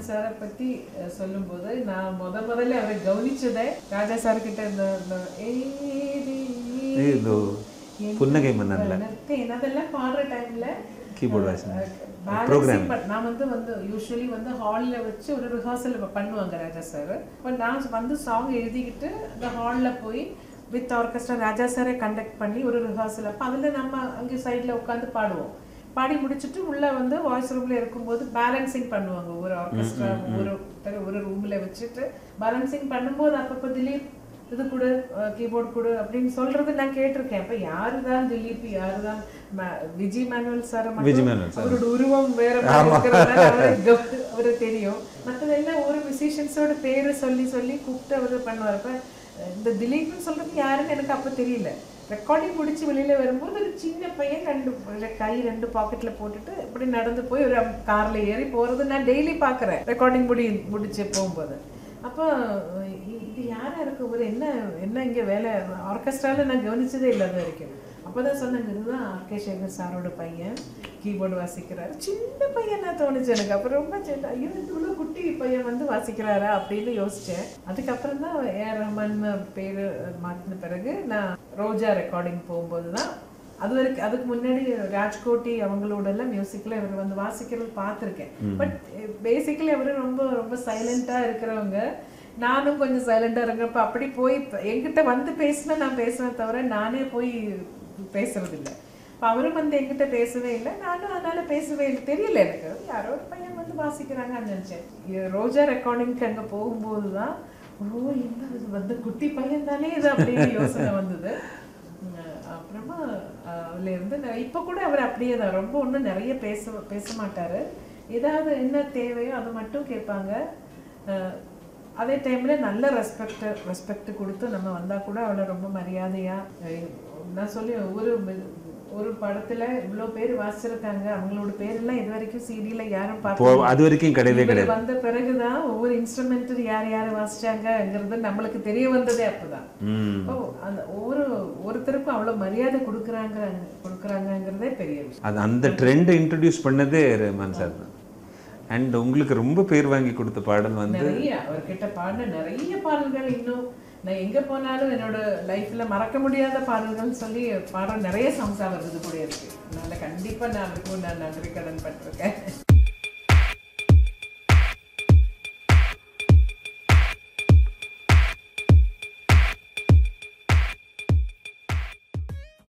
சாரை பத்தி அஹ், சொல்லும்போது நான் முத முதல்ல அவரை கவனிச்சதே ராஜா சார் கிட்ட இந்த இந்த ஏதி இதோ புன்னகை மன்னன்ல தேன் அதெல்லாம் பாடுற டைம்ல கீபோர்டு வாய்ஸ் பேலன்சிங் நான் வந்து வந்து யூஸ்வலி வந்து ஹால்ல வச்சு ஒரு ரிஹர்சல் பண்ணுவாங்க ராஜா சார் பட் நான் வந்து சாங் எழுதிக்கிட்டு அந்த ஹால்ல போய் வித் ஆர்கெஸ்ட்ரா ராஜா சாரை கண்டக்ட் பண்ணி ஒரு ரிஹர்சல் அப்போ அதில் நம்ம அங்கே சைடில் உட்காந்து பாடுவோம் பாடி முடிச்சுட்டு உள்ள வந்து வாய்ஸ் ரூம்ல இருக்கும்போது பேலன்சிங் பண்ணுவாங்க ஒரு ஆர்கெஸ்ட்ரா ஒரு ஒரு ரூம்ல வச்சுட்டு பேலன்சிங் பண்ணும்போது அப்பப்போ திலீப் இது கொடு கீபோர்ட் கொடு அப்படின்னு சொல்றது நான் கேட்டிருக்கேன் அப்ப யாரு தான் திலீப் யாரு தான் ம- விஜய் மேனுவல் சார் விஜய் மேனுவல் sir. அவரோட உருவம் வேற மாதிரி இருக்கிறதுனால அவரை கவ- அவரை தெரியும் மற்றதெல்லாம் ஒரு மியூசிஷியன்ஸோட பேரை சொல்லி சொல்லி கூப்பிட்டு அவர் பண்ணுவார் அப்ப இந்த திலீப்னு சொல்றது யாருன்னு எனக்கு அப்ப தெரியல ரெக்கார்டிங் முடிச்சு வெளியில வரும்போது ஒரு சின்ன பையன் ரெண்டு கை ரெண்டு பாக்கெட்ல போட்டுட்டு இப்படி நடந்து போய் ஒரு கார்ல ஏறி போறது நான் டெய்லி பாக்குறேன் ரெக்கார்டிங் முடி முடிச்சு போகும்போது அப்போ இ- இது யாரா இருக்கு ஒரு என்ன என்ன இங்க வேலை ஆர்கெஸ்ட்ரால நான் கவனிச்சதே இல்லை அது வரைக்கும் அப்பதான் சொன்னாங்க இதுதான் ஆர்கே சேகர் சாரோட பையன் கீபோர்டு வாசிக்கிறாரு சின்ன பையனா தோணுச்சு எனக்கு அப்புறம் ரொம்ப சின்ன ஐயோ இது இவ்வளவு குட்டி பையன் வந்து வாசிக்கிறாரா அப்படின்னு யோசிச்சேன் அதுக்கப்புறம் தான் ஏஆர் ரஹ்மான் பேரு மாற்றின பிறகு நான் ரோஜா ரெக்கார்டிங் போகும்போது தான் அது வரைக்கும் அதுக்கு முன்னாடி ராஜ்கோட்டி அவங்களோட எல்லாம் மியூசிக்ல இவர் வந்து வாசிக்கிறது பார்த்துருக்கேன் பட் பேசிக்கலி அவரு ரொம்ப ரொம்ப சைலண்டா இருக்கிறவங்க நானும் கொஞ்சம் சைலண்டா இருக்கிறப்ப அப்படி போய் இப்ப என்கிட்ட வந்து பேசினா நான் பேசுவேன் தவிர நானே போய் பேசுறது இல்லை அப்ப அவரும் வந்து என்கிட்ட பேசவே இல்லை நானும் அதனால பேசவே இல்லை தெரியல எனக்கு யாரோ ஒரு பையன் வந்து வாசிக்கிறாங்கன்னு நினைச்சேன் இது ரோஜா ரெக்கார்டிங்க்கு அங்க போகும்போது தான் ஓ என்ன இது வந்து குட்டி பையன் தானே இது அப்படின்னு யோசனை வந்தது உம், அப்புறமா அஹ், அதுல இருந்து நான் இப்ப கூட அவர் அப்படியே தான் ரொம்ப ஒன்றும் நிறைய பேச பேச மாட்டாரு ஏதாவது என்ன தேவையோ அதை மட்டும் கேட்பாங்க அஹ், அதே டைம்ல நல்ல ரெஸ்பெக்ட் ரெஸ்பெக்ட் கொடுத்து நம்ம வந்தா கூட அவளை ரொம்ப மரியாதையா அஹ், நான் சொல்லி ஒரு ஒரு படத்துல இவ்வளவு பேர் வாசிச்சிருக்காங்க அவங்களோட பேரெல்லாம் இது வரைக்கும் சிடில யாரும் போ பார்த்து அது வரைக்கும் கிடையவே இவர் கிடையாது வந்த பிறகுதான் ஒவ்வொரு இன்ஸ்ட்ருமெண்ட் யார் யார் வாசிச்சாங்கங்கிறது நம்மளுக்கு தெரிய வந்ததே அப்பதான் ம் ஓ அந்த ஒவ்வொரு ஒருத்தருக்கும் அவ்வளவு மரியாதை கொடுக்குறாங்க கொடுக்குறாங்கங்கிறதே பெரிய விஷயம் அது அந்த ட்ரெண்டை இன்ட்ரடியூஸ் பண்ணதே ரஹ்மான் சார் தான் அண்ட் உங்களுக்கு ரொம்ப பேர் வாங்கி கொடுத்த பாடல் வந்து நிறைய அவர்கிட்ட பாடின நிறைய பாடல்கள் இன்னும் நான் எங்க போனாலும் என்னோட லைஃப்ல மறக்க முடியாத பாடல்கள் சொல்லி பாடுற நிறைய சாங்ஸ் அவர் இது கூட இருக்கு அதனால கண்டிப்பா நான் அவருக்கு நான் நன்றி கடன் பட்டிருக்கேன்